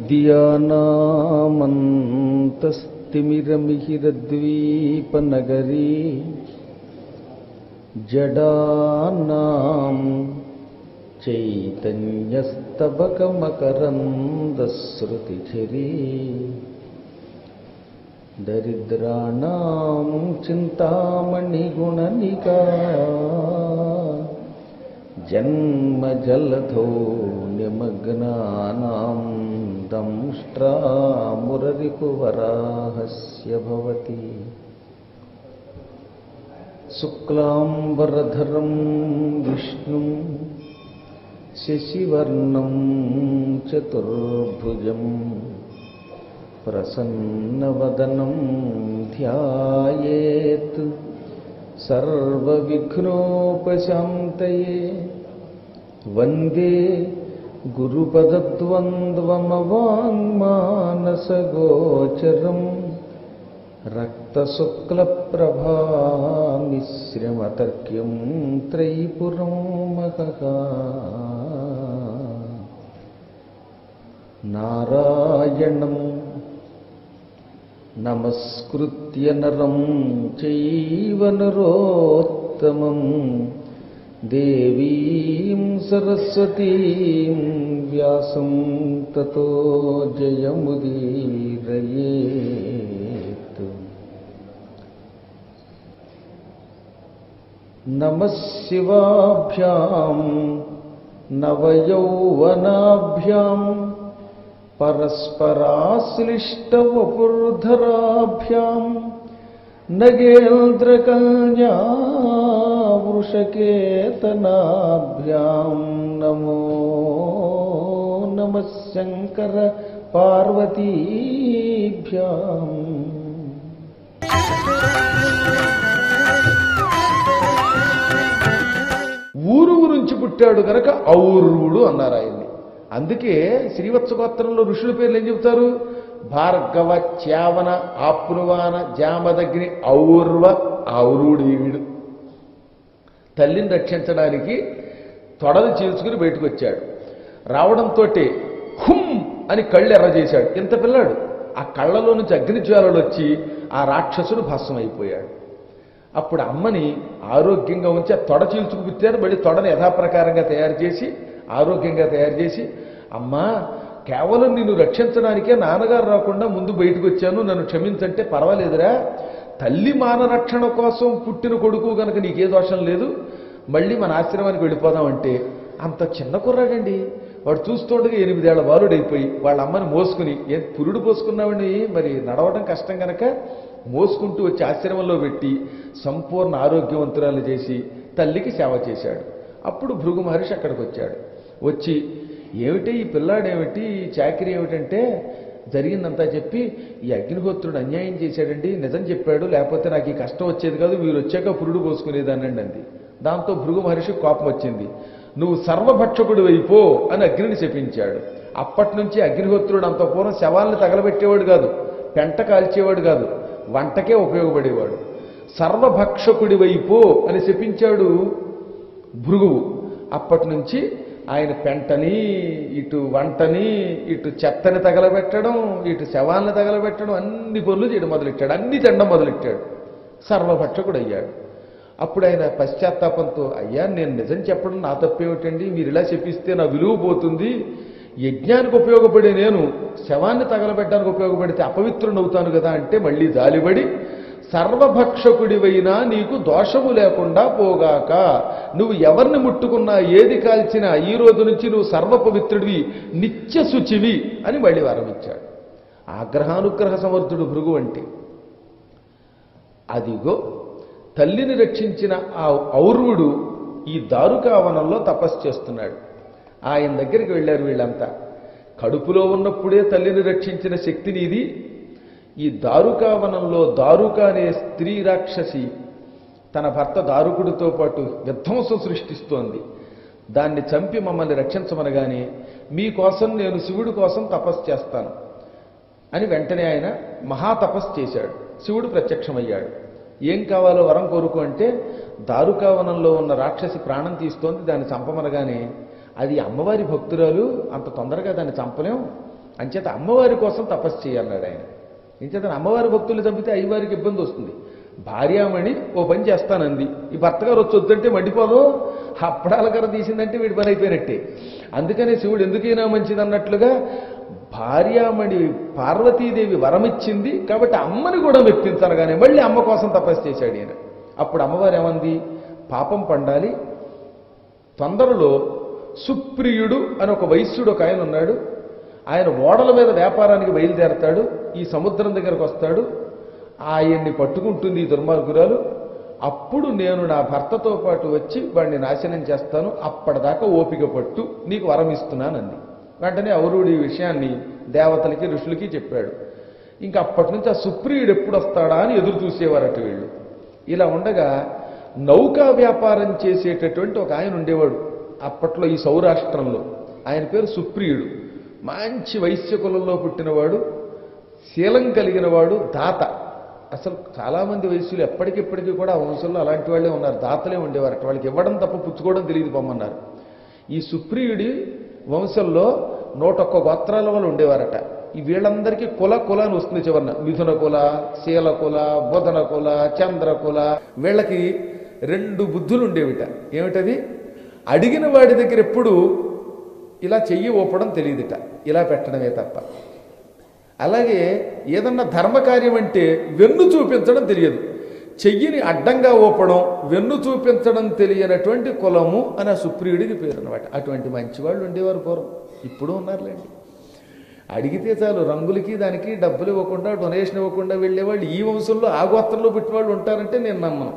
విద్యానామంతస్తిమిరమిహిరద్వీపనగరీ జడానాం చైతన్యస్తబకమకరందశ్రుతిఝరీ దరిద్రాణం చింతామణిగుణనికా జన్మజలధో నిమగ్నానాం దంష్ట్రామురరిపువరాహస్య భవతి శుక్లాంబరధరం విష్ణుం శశివర్ణం చతుర్భుజం ప్రసన్నవదనం ధ్యాయేత్ సర్వవిఘ్నోపశాంతయే వందే గురుపదద్వంద్వమవాङ्మానసగోచరం రక్తశుక్లప్రభామిశ్రమతర్క్యం త్రైపురం మహః నారాయణం నమస్కృత్య నరం చైవ నరోత్తమం దేవీం సరస్వతీం వ్యాసం తతో జయముదీరయేత్ నమః శివాభ్యాం నవయౌవనాభ్యాం పరస్పరాశ్లిష్టవపుర్ధరాభ్యాం నగేంద్రకల్యావృషకేతనాభ్యాం నమో నమః శంకర పార్వతీభ్యాం ఊరు గురించి పుట్టాడు గనక ఔరువుడు అన్నారు ఆయన్ని అందుకే శ్రీవత్స గోత్రంలో ఋషుల పేర్లు ఏం చెబుతారు భార్గవ చ్యావన ఆప్నువాన జామదగ్ని ఔర్వ ఔరుడీయుడు తల్లిని రక్షించడానికి తొడలు చీల్చుకుని బయటకు వచ్చాడు రావడంతో హుమ్ అని కళ్ళు ఎర్ర చేశాడు ఇంత పిల్లాడు ఆ కళ్ళలో నుంచి అగ్నిజ్వాలలు వచ్చి ఆ రాక్షసుడు భస్మం అయిపోయాడు అప్పుడు అమ్మని ఆరోగ్యంగా ఉంచి ఆ తొడ చీల్చుకు పుట్టారు మళ్ళీ తొడని యథాప్రకారంగా తయారు చేసి ఆరోగ్యంగా తయారు చేసి అమ్మా కేవలం నిన్ను రక్షించడానికే నాన్నగారు రాకుండా ముందు బయటకు వచ్చాను నన్ను క్షమించంటే పర్వాలేదురా తల్లి మాన రక్షణ కోసం పుట్టిన కొడుకు గనక నీకే దోషం లేదు మళ్ళీ మన ఆశ్రమానికి వెళ్ళిపోదామంటే అంత చిన్న కుర్రాడండి వాడు చూస్తుండగా ఎనిమిదేళ్ల బాలుడైపోయి వాళ్ళ అమ్మని మోసుకుని ఏ పురుడు పోసుకున్నామని మరి నడవడం కష్టం గనక మోసుకుంటూ వచ్చి ఆశ్రమంలో పెట్టి సంపూర్ణ ఆరోగ్యవంతురాలు చేసి తల్లికి సేవ చేశాడు అప్పుడు భృగు మహర్షి అక్కడికి వచ్చాడు వచ్చి ఏమిటి ఈ పిల్లాడేమిటి ఈ చాకరీ ఏమిటంటే జరిగిందంతా చెప్పి ఈ అగ్నిహోత్రుడు అన్యాయం చేశాడండి నిజం చెప్పాడు లేకపోతే నాకు ఈ కష్టం వచ్చేది కాదు మీరు వచ్చాక పురుడు పోసుకునేదానండి అంది దాంతో భృగు మహర్షి కోపం వచ్చింది నువ్వు సర్వభక్షకుడు అయిపో అని అగ్నిని శపించాడు అప్పటి నుంచి అగ్నిహోత్రుడు అంత పూర్వం శవాల్ని తగలబెట్టేవాడు కాదు పెంట కాల్చేవాడు కాదు వంటకే ఉపయోగపడేవాడు సర్వభక్షకుడి వైపో అని శపించాడు భృగువు అప్పటి నుంచి ఆయన పెంటని ఇటు వంటని ఇటు చెత్తని తగలబెట్టడం ఇటు శవాల్ని తగలబెట్టడం అన్ని పనులు చేయడం మొదలెట్టాడు అన్ని తినడం మొదలెట్టాడు సర్వభక్షకుడు అయ్యాడు అప్పుడు ఆయన పశ్చాత్తాపంతో అయ్యా నేను నిజం చెప్పడం నా తప్పేమిటండి మీరు ఇలా చెప్పిస్తే నా విలువ పోతుంది యజ్ఞానికి ఉపయోగపడే నేను శవాన్ని తగలబెట్టడానికి ఉపయోగపడితే అపవిత్రుని అవుతాను కదా అంటే మళ్ళీ జాలిపడి సర్వభక్షకుడివైనా నీకు దోషము లేకుండా పోగాక నువ్వు ఎవరిని ముట్టుకున్నా ఏది కాల్చినా ఈ రోజు నుంచి నువ్వు సర్వపవిత్రుడివి నిత్య శుచివి అని మళ్ళీ వరం ఇచ్చాడు ఆగ్రహానుగ్రహ సమర్థుడు భృగు అంటే అదిగో తల్లిని రక్షించిన ఆ ఔర్వుడు ఈ దారుకావనంలో తపస్సు చేస్తున్నాడు ఆయన దగ్గరికి వెళ్ళారు వీళ్ళంతా కడుపులో ఉన్నప్పుడే తల్లిని రక్షించిన శక్తి నీది ఈ దారుకావనంలో దారుక అనే స్త్రీ రాక్షసి తన భర్త దారుకుడితో పాటు విధ్వంసం సృష్టిస్తోంది దాన్ని చంపి మమ్మల్ని రక్షించమనగానే మీకోసం నేను శివుడి కోసం తపస్సు చేస్తాను అని వెంటనే ఆయన మహాతపస్సు చేశాడు శివుడు ప్రత్యక్షమయ్యాడు ఏం కావాలో వరం కోరుకో అంటే దారుకావనంలో ఉన్న రాక్షసి ప్రాణం తీస్తోంది దాన్ని చంపమనగానే అది అమ్మవారి భక్తురాలు అంత తొందరగా దాన్ని చంపలేం అంచేత అమ్మవారి కోసం తపస్సు చేయన్నాడు ఆయన ఇంచేత అమ్మవారి భక్తులు చంపితే అయ్యవారికి ఇబ్బంది వస్తుంది భార్యామణి ఓ పని చేస్తానంది ఈ భర్త గారు వచ్చి వద్దంటే మండిపోదు అప్పడాల కర్ర తీసిందంటే వీడి పని అయిపోయినట్టే అందుకనే శివుడు ఎందుకైనా మంచిది అన్నట్లుగా భార్యామణి పార్వతీదేవి వరమిచ్చింది కాబట్టి అమ్మని కూడా మెప్పించనగానే మళ్ళీ అమ్మ కోసం తపస్సు చేశాడు ఈయన అప్పుడు అమ్మవారు ఏమంది పాపం పండాలి తొందరలో సుప్రియుడు అని ఒక వైశ్యుడు ఒక ఆయన ఉన్నాడు ఆయన ఓడల మీద వ్యాపారానికి బయలుదేరతాడు ఈ సముద్రం దగ్గరకు వస్తాడు ఆయన్ని పట్టుకుంటుంది ఈ దుర్మార్గురాలు అప్పుడు నేను నా భర్తతో పాటు వచ్చి వాడిని నాశనం చేస్తాను అప్పటిదాకా ఓపిక పట్టు నీకు వరం ఇస్తున్నానంది వెంటనే అవరుడు ఈ విషయాన్ని దేవతలకి ఋషులకి చెప్పాడు ఇంకా అప్పటి నుంచి ఆ సుప్రియుడు ఎప్పుడు వస్తాడా అని ఎదురు చూసేవారట వీళ్ళు ఇలా ఉండగా నౌకా వ్యాపారం చేసేటటువంటి ఒక ఆయన ఉండేవాడు అప్పట్లో ఈ సౌరాష్ట్రంలో ఆయన పేరు సుప్రియుడు మంచి వైశ్య కులంలో పుట్టినవాడు శీలం కలిగిన వాడు దాత అసలు చాలామంది వయస్సులు ఎప్పటికిప్పటికీ కూడా ఆ వంశంలో అలాంటి వాళ్ళే ఉన్నారు దాతలే ఉండేవారట వాళ్ళకి ఇవ్వడం తప్ప పుచ్చుకోవడం తెలియదు పొమ్మన్నారు ఈ సుప్రియుడి వంశంలో నూటొక్క గోత్రాల వాళ్ళు ఉండేవారట ఈ వీళ్ళందరికీ కుల కుల అని వస్తుంది చివరన మిథున కుల శీల కుల బుధన కుల చంద్ర కుల వీళ్ళకి రెండు బుద్ధులు ఉండేవిట ఏమిటది అడిగిన వాడి దగ్గర ఎప్పుడు ఇలా చెయ్యి ఊపడం తెలియదుట ఇలా పెట్టడమే తప్ప అలాగే ఏదన్నా ధర్మకార్యం అంటే వెన్ను చూపించడం తెలియదు చెయ్యిని అడ్డంగా ఊపడం వెన్ను చూపించడం తెలియనటువంటి కులము అని ఆ సుప్రియుడికి పేరు అనమాట అటువంటి మంచి వాళ్ళు ఉండేవారు పూర్వం ఇప్పుడు ఉన్నారులేండి అడిగితే చాలు రంగులకి దానికి డబ్బులు ఇవ్వకుండా డొనేషన్ ఇవ్వకుండా వెళ్ళేవాళ్ళు ఈ వంశంలో ఆ గోత్రంలో పుట్టిన వాళ్ళు ఉంటారంటే నేను నమ్మను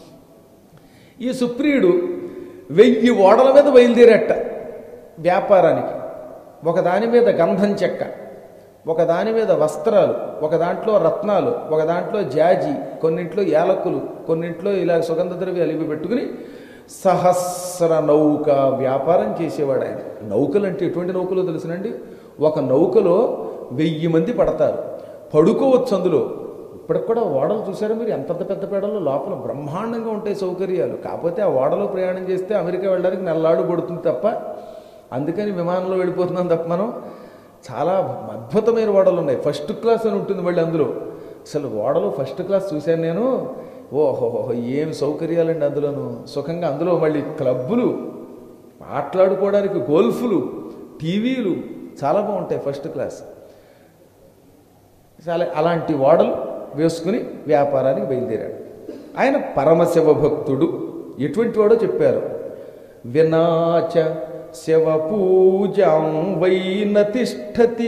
ఈ సుప్రియుడు వెయ్యి ఓడల మీద బయలుదేరట వ్యాపారానికి ఒక దాని మీద గంధం చెక్క ఒక దాని మీద వస్త్రాలు ఒక దాంట్లో రత్నాలు ఒక దాంట్లో జాజి కొన్నింట్లో యాలకులు కొన్నింట్లో ఇలా సుగంధ ద్రవ్యాలు ఇవి పెట్టుకుని సహస్ర నౌక వ్యాపారం చేసేవాడు ఆయన నౌకలు అంటే ఎటువంటి నౌకలో తెలుసునండి ఒక నౌకలో వెయ్యి మంది పడతారు పడుకోవచ్చు అందులో ఇప్పటికి కూడా ఓడలు చూసారా మీరు ఎంతంత పెద్ద పేడలో లోపల బ్రహ్మాండంగా ఉంటాయి సౌకర్యాలు కాకపోతే ఆ ఓడలో ప్రయాణం చేస్తే అమెరికా వెళ్ళడానికి నెల్లాడు పడుతుంది తప్ప అందుకని విమానంలో వెళ్ళిపోతున్నాం తప్ప మనం చాలా అద్భుతమైన ఓడలు ఉన్నాయి ఫస్ట్ క్లాస్ అని ఉంటుంది మళ్ళీ అందులో అసలు ఓడలో ఫస్ట్ క్లాస్ చూశాను నేను ఓహోహో ఏం సౌకర్యాలండి అందులోను సుఖంగా అందులో మళ్ళీ క్లబ్బులు మాట్లాడుకోవడానికి గోల్ఫ్లు టీవీలు చాలా బాగుంటాయి ఫస్ట్ క్లాస్ చాలా అలాంటి ఓడలు వేసుకుని వ్యాపారానికి బయలుదేరాడు ఆయన పరమశివ భక్తుడు ఎటువంటి వాడో చెప్పారు వినాచ శివ పూజాం వైన తిష్టతి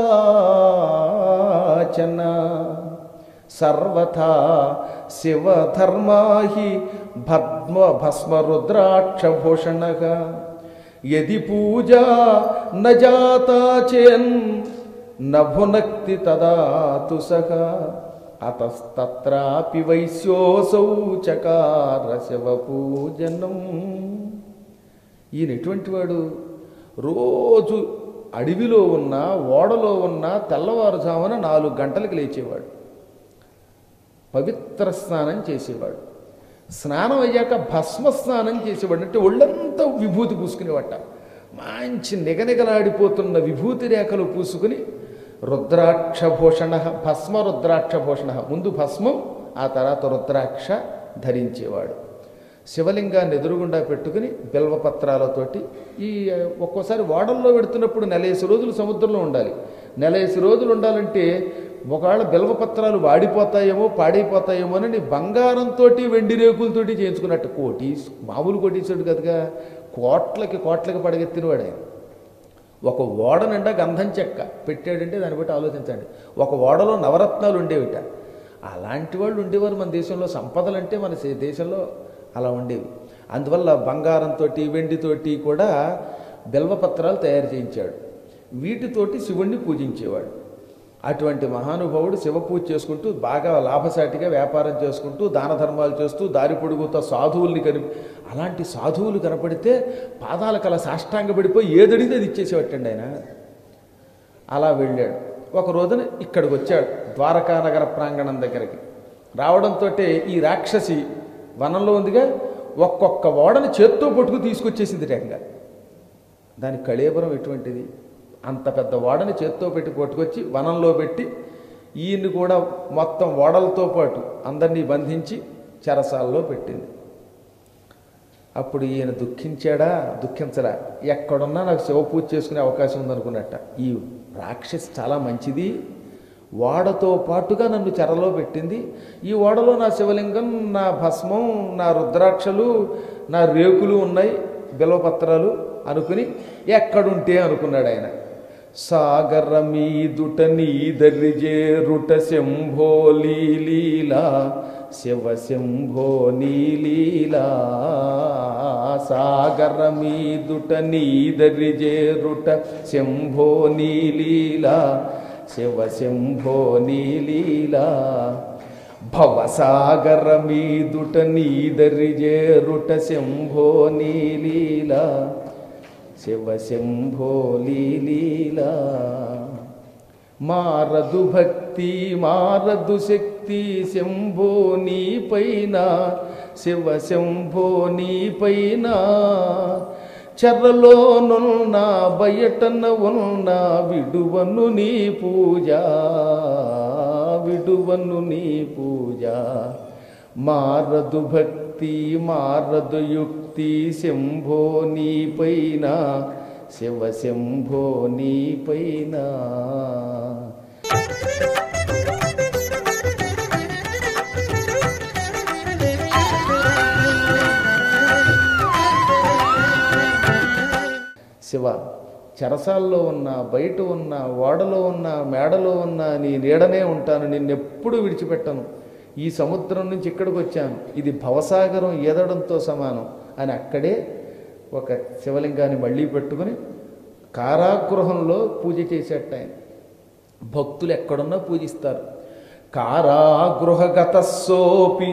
కదాచన సర్వథా శివధర్మాహి భద్మ భస్మరుద్రాక్షభూషణగా యది పూజా న జాతా చేన్ నభునక్తి తదా తుసక అతస్తత్రాపి వైశ్యోసౌ చకార శివ పూజనం ఈయన ఎటువంటి వాడు రోజు అడవిలో ఉన్న ఓడలో ఉన్న తెల్లవారుజామున నాలుగు గంటలకు లేచేవాడు పవిత్ర స్నానం చేసేవాడు స్నానం అయ్యాక భస్మ స్నానం చేసేవాడు అంటే ఒళ్ళంతా విభూతి పూసుకునేవాట మంచి నిగనిగలాడిపోతున్న విభూతి రేఖలు పూసుకుని రుద్రాక్షభూషణ భస్మ రుద్రాక్షభూషణ ముందు భస్మం ఆ తర్వాత రుద్రాక్ష ధరించేవాడు శివలింగాన్ని ఎదురుగుండా పెట్టుకుని బిల్వపత్రాలతోటి ఈ ఒక్కోసారి ఓడల్లో పెడుతున్నప్పుడు నెలేసి రోజులు సముద్రంలో ఉండాలి నెలేసి రోజులు ఉండాలంటే ఒకవేళ బిల్వపత్రాలు వాడిపోతాయేమో పాడైపోతాయేమో అని బంగారంతో వెండి రేకులతోటి చేయించుకున్నట్టు కోటి మామూలు కోటీసుడు కదగా కోట్లకి కోట్లకి పడగెత్తినవాడు ఆయన ఒక ఓడ నిండా గంధం చెక్క పెట్టాడంటే దాన్ని బట్టి ఆలోచించండి ఒక ఓడలో నవరత్నాలు ఉండేవిట అలాంటి వాళ్ళు ఉండేవారు మన దేశంలో సంపదలు అంటే మన సే- దేశంలో అలా ఉండేవి అందువల్ల బంగారంతో వెండితోటి కూడా బెల్వపత్రాలు తయారు చేయించాడు వీటితోటి శివుణ్ణి పూజించేవాడు అటువంటి మహానుభావుడు శివ పూజ చేసుకుంటూ బాగా లాభసాటిగా వ్యాపారం చేసుకుంటూ దాన ధర్మాలు చేస్తూ దారి పొడుగుతో సాధువుల్ని కని అలాంటి సాధువులు కనపడితే పాదాల కల సాష్టాంగపడిపోయి ఏదడితే అది ఇచ్చేసేవట్టండి ఆయన అలా వెళ్ళాడు ఒక రోజున ఇక్కడికి వచ్చాడు ద్వారకా నగర ప్రాంగణం దగ్గరికి రావడంతో ఈ రాక్షసి వనంలో ఉందిగా ఒక్కొక్క ఓడని చేత్తో పట్టుకు తీసుకొచ్చేసింది ఏకంగా దాని కళేబరం ఎటువంటిది అంత పెద్ద ఓడని చేత్తో పెట్టి పట్టుకొచ్చి వనంలో పెట్టి ఈయన్ని కూడా మొత్తం ఓడలతో పాటు అందరినీ బంధించి చెరసాల్లో పెట్టింది అప్పుడు ఈయన దుఃఖించాడా దుఃఖించరా ఎక్కడున్నా నాకు శివ పూజ చేసుకునే అవకాశం ఉందనుకున్నట్ట ఈ రాక్షసి చాలా మంచిది ఓడతో పాటుగా నన్ను చెరలో పెట్టింది ఈ ఓడలో నా శివలింగం నా భస్మం నా రుద్రాక్షలు నా రేకులు ఉన్నాయి బిలవపత్రాలు అనుకుని ఎక్కడుంటే అనుకున్నాడు ఆయన సాగర మీదుట నీదరి జేరుట శంభో లీలీలా శివ శంభో నీలీలా సాగర మీదుట నీదరి జేరుట శంభో నీలీలా శివ శంభో నీలీలా భవసాగర మీదుట నీదరి జేరుట శంభో నీలీలా శివ శంభో లీలీలా మారదు భక్తి మారదు శక్తి శంభో నీ పైన శివ శంభో నీ పైన చెర్రలోనున్న బయటన ఉన్న విడువను నీ పూజ విడువను నీ పూజ మారదు భక్తి మారదు యుక్తి శంభో నీ పైన శివ శంభో నీ పైన శివ చెరసాల్లో ఉన్న బయట ఉన్న ఓడలో ఉన్న మేడలో ఉన్న నీ నీడనే ఉంటాను నిన్నెప్పుడు విడిచిపెట్టను ఈ సముద్రం నుంచి ఇక్కడికి వచ్చాను ఇది భవసాగరం ఈదడంతో సమానం అని అక్కడే ఒక శివలింగాన్ని మళ్ళీ పెట్టుకుని కారాగృహంలో పూజ చేసేట ఆయన భక్తులు ఎక్కడున్నా పూజిస్తారు కారాగృహగత సోపి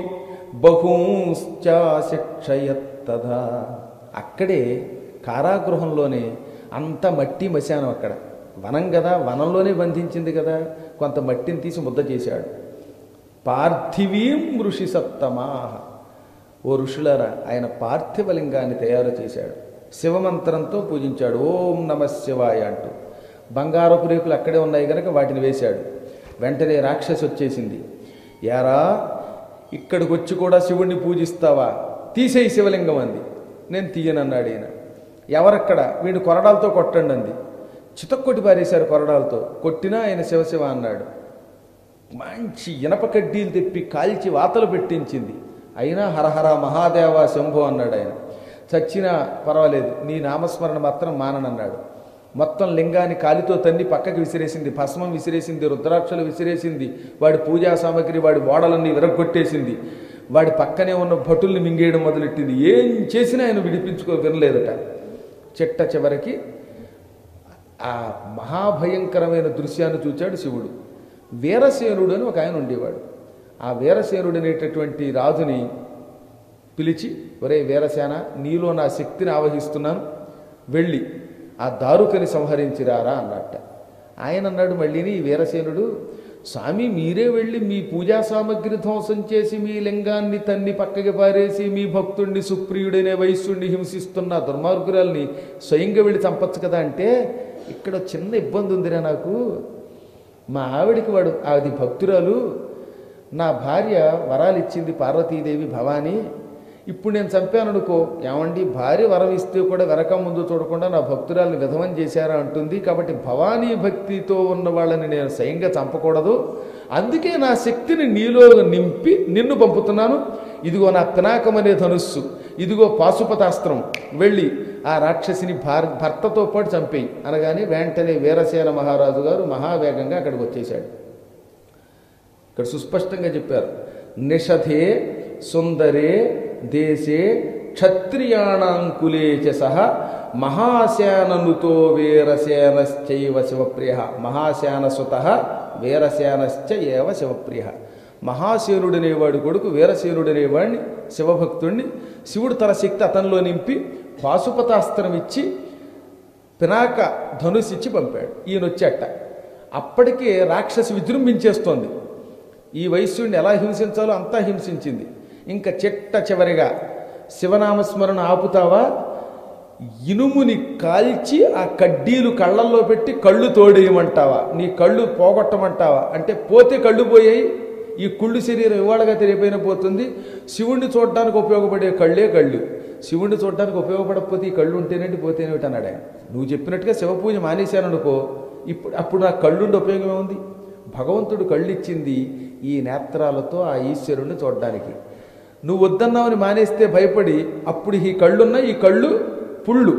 బహూశ్చాశిక్షయత్తదా అక్కడే కారాగృహంలోనే అంత మట్టి మశానం అక్కడ వనం కదా వనంలోనే బంధించింది కదా కొంత మట్టిని తీసి ముద్ద చేశాడు పార్థివీం ఋషి సప్తమాహ ఓ ఋషులరా ఆయన పార్థివలింగాన్ని తయారు చేశాడు శివమంత్రంతో పూజించాడు ఓం నమ శివాయ అంటూ బంగారపు రేకులు అక్కడే ఉన్నాయి కనుక వాటిని వేశాడు వెంటనే రాక్షసి వచ్చేసింది యారా ఇక్కడికి వచ్చి కూడా శివుణ్ణి పూజిస్తావా తీసేయి శివలింగం అంది నేను తీయనన్నాడు ఈయన ఎవరక్కడ వీడు కొరడాలతో కొట్టండి అంది చితక్కొట్టి పారేశారు కొరడాలతో కొట్టినా ఆయన శివశివ అన్నాడు మంచి ఇనప కడ్డీలు తెప్పి కాల్చి వాతలు పెట్టించింది అయినా హరహర మహాదేవ శంభో అన్నాడు ఆయన చచ్చినా పర్వాలేదు నీ నామస్మరణ మాత్రం మాననన్నాడు మొత్తం లింగాన్ని కాలితో తన్ని పక్కకి విసిరేసింది భస్మం విసిరేసింది రుద్రాక్షలు విసిరేసింది వాడి పూజా సామగ్రి వాడి ఓడలన్నీ విరగొట్టేసింది వాడి పక్కనే ఉన్న భటుల్ని మింగేయడం మొదలెట్టింది ఏం చేసినా ఆయన విడిపించుకో వినలేదట చిట్ట చివరికి ఆ మహాభయంకరమైన దృశ్యాన్ని చూచాడు శివుడు వీరసేనుడు అని ఒక ఆయన ఉండేవాడు ఆ వీరసేనుడు అనేటటువంటి రాజుని పిలిచి ఒరే వీరసేన నీలో నా శక్తిని ఆవహిస్తున్నాను వెళ్ళి ఆ దారుకని సంహరించిరారా అన్నట్ట ఆయన అన్నాడు మళ్ళీని ఈ వీరసేనుడు స్వామి మీరే వెళ్ళి మీ పూజా సామగ్రి ధ్వంసం చేసి మీ లింగాన్ని తన్ని పక్కకి పారేసి మీ భక్తుణ్ణి సుప్రియుడనే వైశ్యుణ్ణి హింసిస్తున్న దుర్మార్గురాల్ని స్వయంగా వెళ్ళి చంపచ్చు కదా అంటే ఇక్కడ చిన్న ఇబ్బంది ఉందిరా నాకు మా ఆవిడికి వాడు అది భక్తురాలు నా భార్య వరాలు ఇచ్చింది పార్వతీదేవి భవానీ ఇప్పుడు నేను చంపాననుకో ఏమండి భార్య వరం ఇస్తే కూడా వెనక ముందు చూడకుండా నా భక్తురాలను విధవం చేశారా అంటుంది కాబట్టి భవానీ భక్తితో ఉన్న వాళ్ళని నేను స్వయంగా చంపకూడదు అందుకే నా శక్తిని నీలో నింపి నిన్ను పంపుతున్నాను ఇదిగో నా పినాకం అనే ధనుస్సు ఇదిగో పాశుపతాస్త్రం వెళ్ళి ఆ రాక్షసిని భార్ భర్తతో పాటు చంపేయి అనగానే వెంటనే వీరసేన మహారాజు గారు మహావేగంగా అక్కడికి వచ్చేశాడు ఇక్కడ సుస్పష్టంగా చెప్పారు నిషధే సుందరే దేశే క్షత్రియాణాంకులే చ సహ మహాశాననుతో వీరసేనశ్చైవ శివప్రియ మహాశానసుత వీరసేనశ్చ ఏవ శివప్రియ మహాసేనుడనేవాడు కొడుకు వీరసేనుడనేవాడిని శివభక్తుణ్ణి శివుడు తన శక్తి అతనిలో నింపి పాశుపతాస్త్రం ఇచ్చి పినాక ధనుసు ఇచ్చి పంపాడు ఈయన వచ్చేట అప్పటికే రాక్షసి విజృంభించేస్తోంది ఈ వైశ్యుడిని ఎలా హింసించాలో అంతా హింసించింది ఇంకా చిట్ట చివరిగా శివనామస్మరణ ఆపుతావా ఇనుముని కాల్చి ఆ కడ్డీలు కళ్ళల్లో పెట్టి కళ్ళు తోడేయమంటావా నీ కళ్ళు పోగొట్టమంటావా అంటే పోతే కళ్ళు పోయాయి ఈ కుళ్ళు శరీరం ఇవాళగా తెలియపోయిన పోతుంది శివుణ్ణి చూడడానికి ఉపయోగపడే కళ్ళే కళ్ళు శివుణ్ణి చూడడానికి ఉపయోగపడకపోతే ఈ కళ్ళు ఉంటేనేంటి పోతేనేమిటి అన్నాడు ఆయన నువ్వు చెప్పినట్టుగా శివపూజ మానేశాను అనుకో ఇప్పుడు అప్పుడు నాకు కళ్ళుండి ఉపయోగం ఏముంది భగవంతుడు కళ్ళు ఇచ్చింది ఈ నేత్రాలతో ఆ ఈశ్వరుణ్ణి చూడడానికి నువ్వు వద్దన్నావని మానేస్తే భయపడి అప్పుడు ఈ కళ్ళున్న ఈ కళ్ళు పుళ్ళు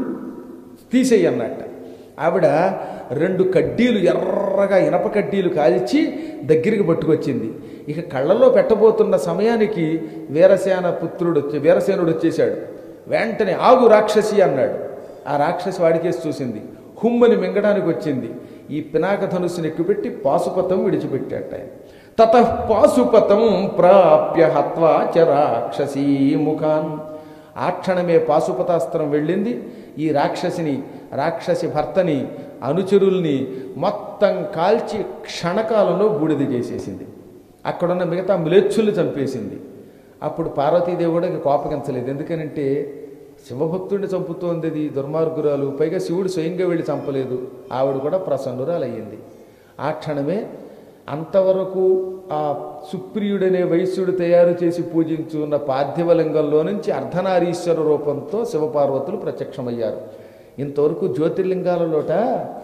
తీసేయి అన్నట్ట ఆవిడ రెండు కడ్డీలు ఎర్రగా ఇనప కడ్డీలు కాల్చి దగ్గరికి పట్టుకొచ్చింది ఇక కళ్ళలో పెట్టబోతున్న సమయానికి వీరసేన పుత్రుడు వచ్చి వీరసేనుడు వచ్చేశాడు వెంటనే ఆగు రాక్షసి అన్నాడు ఆ రాక్షసి వాడికేసి చూసింది హుమ్మని మింగడానికి వచ్చింది ఈ పినాక ధనుస్సుని ఎక్కుపెట్టి పాశుపతం విడిచిపెట్టాట ఆయన తత పాశుపతం ప్రాప్య హత్వా చ రాక్షసీ ముఖాన్ ఆ క్షణమే పాశుపతాస్త్రం వెళ్ళింది ఈ రాక్షసిని రాక్షసి భర్తని అనుచరుల్ని మొత్తం కాల్చి క్షణకాలంలో బూడిద చేసేసింది అక్కడున్న మిగతా మ్లేచ్చుల్ని చంపేసింది అప్పుడు పార్వతీదేవి కూడా ఇక కోపగించలేదు ఎందుకనంటే శివభక్తుడిని చంపుతోంది ఇది దుర్మార్గురాలు పైగా శివుడు స్వయంగా వెళ్ళి చంపలేదు ఆవిడ కూడా ప్రసన్నురాలయ్యింది ఆ క్షణమే అంతవరకు ఆ సుప్రియుడనే వైశ్యుడు తయారు చేసి పూజించున్న పార్థివలింగంలో నుంచి అర్ధనారీశ్వర రూపంతో శివపార్వతులు ప్రత్యక్షమయ్యారు ఇంతవరకు జ్యోతిర్లింగాలలోట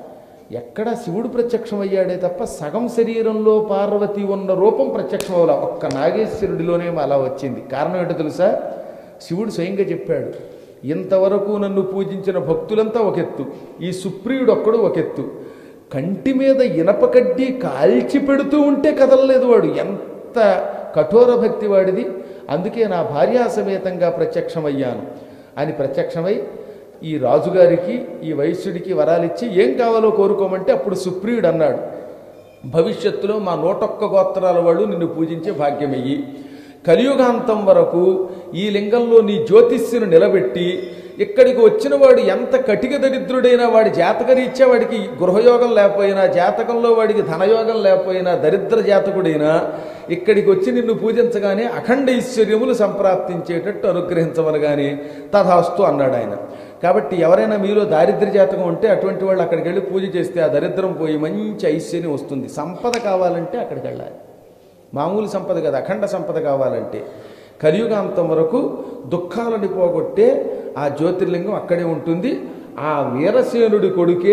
ఎక్కడ శివుడు ప్రత్యక్షమయ్యాడే తప్ప సగం శరీరంలో పార్వతి ఉన్న రూపం ప్రత్యక్షం అవ్వాల ఒక్క నాగేశ్వరుడిలోనే అలా వచ్చింది కారణం ఏంటో తెలుసా శివుడు స్వయంగా చెప్పాడు ఇంతవరకు నన్ను పూజించిన భక్తులంతా ఒక ఎత్తు ఈ సుప్రియుడు ఒక్కడు ఒక ఎత్తు కంటి మీద ఇనప కడ్డీ కాల్చి పెడుతూ ఉంటే కదలలేదు వాడు ఎంత కఠోర భక్తి వాడిది అందుకే నా భార్యా సమేతంగా ప్రత్యక్షమయ్యాను అని ప్రత్యక్షమై ఈ రాజుగారికి ఈ వైశ్యుడికి వరాలిచ్చి ఏం కావాలో కోరుకోమంటే అప్పుడు సుప్రియుడు అన్నాడు భవిష్యత్తులో మా నూటొక్క గోత్రాల వాళ్ళు నిన్ను పూజించే భాగ్యమయ్యి కలియుగాంతం వరకు ఈ లింగంలో నీ జ్యోతిష్యును నిలబెట్టి ఇక్కడికి వచ్చిన వాడు ఎంత కటిక దరిద్రుడైనా వాడి జాతకరీత్యా వాడికి గృహయోగం లేకపోయినా జాతకంలో వాడికి ధనయోగం లేకపోయినా దరిద్ర జాతకుడైనా ఇక్కడికి వచ్చి నిన్ను పూజించగానే అఖండ ఐశ్వర్యములు సంప్రాప్తించేటట్టు అనుగ్రహించమనగానే తథాస్తు అన్నాడు ఆయన కాబట్టి ఎవరైనా మీలో దారిద్ర్య జాతకం ఉంటే అటువంటి వాళ్ళు అక్కడికి వెళ్ళి పూజ చేస్తే ఆ దరిద్రం పోయి మంచి ఐశ్వర్యం వస్తుంది సంపద కావాలంటే అక్కడికి వెళ్ళాలి మామూలు సంపద కదా అఖండ సంపద కావాలంటే కలియుగాంతం వరకు దుఃఖాలని పోగొట్టే ఆ జ్యోతిర్లింగం అక్కడే ఉంటుంది ఆ వీరసేనుడి కొడుకే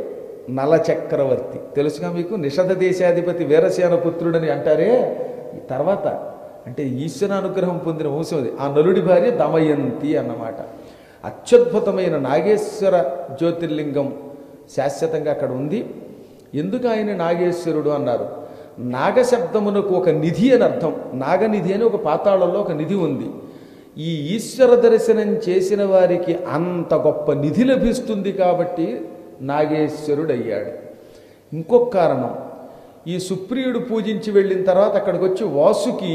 నల చక్రవర్తి తెలుసుగా మీకు నిషధ దేశాధిపతి వీరసేన పుత్రుడని అంటారే ఈ తర్వాత అంటే ఈశ్వరానుగ్రహం పొందిన వంశం అది ఆ నలుడి భార్య దమయంతి అన్నమాట అత్యద్భుతమైన నాగేశ్వర జ్యోతిర్లింగం శాశ్వతంగా అక్కడ ఉంది ఎందుకు ఆయన నాగేశ్వరుడు అన్నారు నాగశబ్దమునకు ఒక నిధి అని అర్థం నాగనిధి అని ఒక పాతాళంలో ఒక నిధి ఉంది ఈ ఈశ్వర దర్శనం చేసిన వారికి అంత గొప్ప నిధి లభిస్తుంది కాబట్టి నాగేశ్వరుడు అయ్యాడు ఇంకొక కారణం ఈ సుప్రియుడు పూజించి వెళ్ళిన తర్వాత అక్కడికి వచ్చి వాసుకి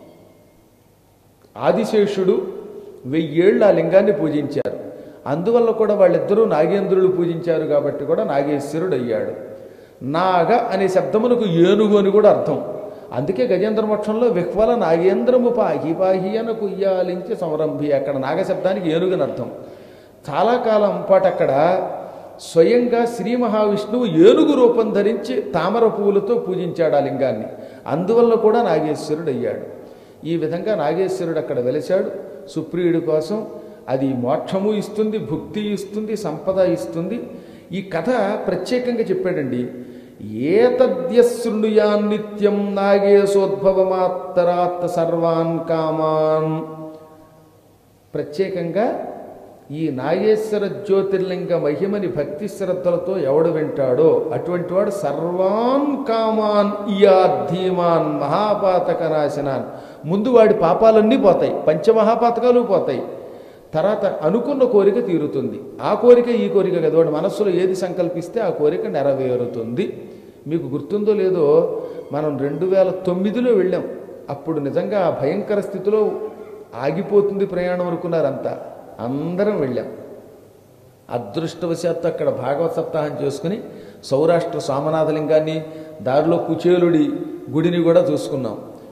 ఆదిశేషుడు వెయ్యేళ్ళు ఆ లింగాన్ని పూజించారు అందువల్ల కూడా వాళ్ళిద్దరూ నాగేంద్రులు పూజించారు కాబట్టి కూడా నాగేశ్వరుడు అయ్యాడు నాగ అనే శబ్దమునకు ఏనుగు అని కూడా అర్థం అందుకే గజేంద్ర మోక్షంలో విహ్వల నాగేంద్రము పాహి పాహి అన కుయ్యాలించి సంరంభి అక్కడ నాగ శబ్దానికి ఏనుగని అర్థం చాలా కాలం పాటు అక్కడ స్వయంగా శ్రీ మహావిష్ణువు ఏనుగు రూపం ధరించి తామర పువ్వులతో పూజించాడు ఆ లింగాన్ని అందువల్ల కూడా నాగేశ్వరుడు అయ్యాడు ఈ విధంగా నాగేశ్వరుడు అక్కడ వెలిశాడు సుప్రియుడి కోసం అది మోక్షము ఇస్తుంది భుక్తి ఇస్తుంది సంపద ఇస్తుంది ఈ కథ ప్రత్యేకంగా చెప్పాడండి ఏతద్యశృణుయాన్నిత్యం నాగేశోద్భవమాత్తరాత్ సర్వాన్ కామాన్ ప్రత్యేకంగా ఈ నాగేశ్వర జ్యోతిర్లింగ మహిమని భక్తి శ్రద్ధలతో ఎవడు వింటాడో అటువంటి వాడు సర్వాన్ కామాన్ ఇయాధీమాన్ మహాపాతక నాశనాన్ ముందు వాడి పాపాలన్నీ పోతాయి పంచమహాపాతకాలు పోతాయి తర్వాత అనుకున్న కోరిక తీరుతుంది ఆ కోరిక ఈ కోరిక కదా వాడి మనస్సులో ఏది సంకల్పిస్తే ఆ కోరిక నెరవేరుతుంది మీకు గుర్తుందో లేదో మనం రెండు వేల తొమ్మిదిలో వెళ్ళాం అప్పుడు నిజంగా ఆ భయంకర స్థితిలో ఆగిపోతుంది ప్రయాణం అనుకున్నారంతా అందరం వెళ్ళాం అదృష్టవశాత్తు అక్కడ భాగవత సప్తాహం చేసుకుని సౌరాష్ట్ర సోమనాథలింగాన్ని దారిలో కుచేలుడి గుడిని కూడా చూసుకున్నాం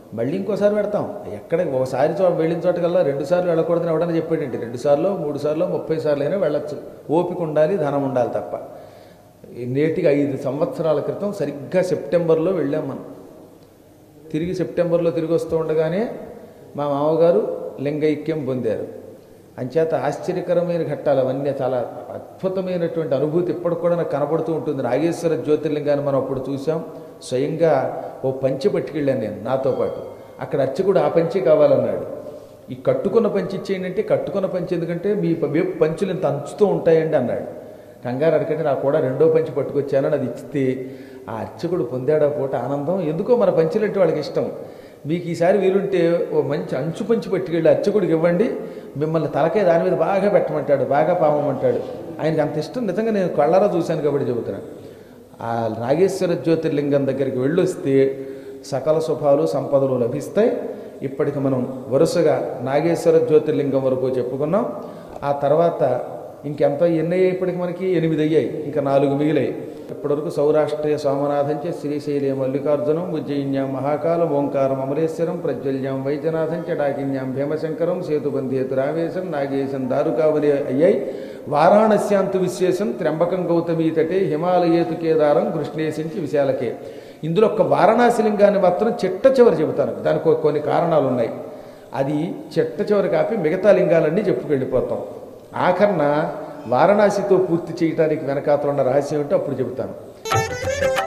మళ్ళీ ఇంకోసారి పెడతాం ఎక్కడ ఒకసారి చో వెళ్ళిన చోటకల్లా రెండు సార్లు వెళ్ళకూడదని ఎవడన్నా చెప్పాడండి రెండు సార్లు మూడు సార్లు ముప్పై సార్లు అయినా వెళ్ళొచ్చు ఓపిక ఉండాలి ధనం ఉండాలి తప్ప ఈ నేటికి ఐదు సంవత్సరాల క్రితం సరిగ్గా సెప్టెంబర్లో వెళ్ళాం మనం తిరిగి సెప్టెంబర్లో తిరిగి వస్తూ ఉండగానే మా మామగారు లింగైక్యం పొందారు అంచేత ఆశ్చర్యకరమైన ఘట్టాలు అవన్నీ చాలా అద్భుతమైనటువంటి అనుభూతి ఇప్పటికి కూడా నాకు కనబడుతూ ఉంటుంది నాగేశ్వర జ్యోతిర్లింగాన్ని మనం అప్పుడు చూసాం స్వయంగా ఓ పంచి పట్టుకెళ్ళాను నేను నాతో పాటు అక్కడ అర్చకుడు ఆ పంచి కావాలన్నాడు ఈ కట్టుకున్న పంచి ఇచ్చేయండి అంటే కట్టుకున్న పంచి ఎందుకంటే మీ వేపు పంచులు ఇంత అంచుతూ ఉంటాయండి అన్నాడు కంగారు అడగండి నాకు కూడా రెండో పంచి పట్టుకొచ్చానని అది ఇస్తే ఆ అర్చకుడు పొందాడా పూట ఆనందం ఎందుకో మన పంచులంటే వాళ్ళకి ఇష్టం మీకు ఈసారి వీలుంటే ఓ మంచి అంచు పంచి పట్టుకెళ్ళి అర్చకుడికి ఇవ్వండి మిమ్మల్ని తలకాయ దాని మీద బాగా పెట్టమంటాడు బాగా పామమంటాడు ఆయనకి అంత ఇష్టం నిజంగా నేను కళ్ళారా చూశాను కాబట్టి చెబుతున్నాను ఆ నాగేశ్వర జ్యోతిర్లింగం దగ్గరికి వెళ్ళొస్తే సకల శుభాలు సంపదలు లభిస్తాయి ఇప్పటికి మనం వరుసగా నాగేశ్వర జ్యోతిర్లింగం వరకు చెప్పుకున్నాం ఆ తర్వాత ఇంకెంత ఎన్ని అయ్యాయి ఇప్పటికి మనకి ఎనిమిది అయ్యాయి ఇంకా నాలుగు మిగిలాయి ఇప్పటివరకు సౌరాష్ట్రీయ సోమనాథంచే శ్రీశైలే మల్లికార్జునం ఉజ్జయిన్యాం మహాకాలం ఓంకారం అమరేశ్వరం ప్రజ్వల్యాం వైద్యనాథం చ డాకిన్యాం భీమశంకరం సేతుబంధేతు రామేశం నాగేశం దారుకావలి అయ్యాయి వారాణస్యాంతు విశేషం త్ర్యంబకం గౌతమీ తటే హిమాలయేతు కేదారం కృష్ణేశించి విశాలకే ఇందులో ఒక్క వారణాసి లింగాన్ని మాత్రం చిట్ట చివరి చెబుతాను దానికి ఒక కొన్ని కారణాలు ఉన్నాయి అది చిట్ట చివరి కాపి మిగతా లింగాలన్నీ చెప్పుకెళ్ళిపోతాం ఆఖరణ వారణాసితో పూర్తి చేయడానికి వెనకాతలు ఉన్న రహస్యం ఏంటో అప్పుడు చెబుతాను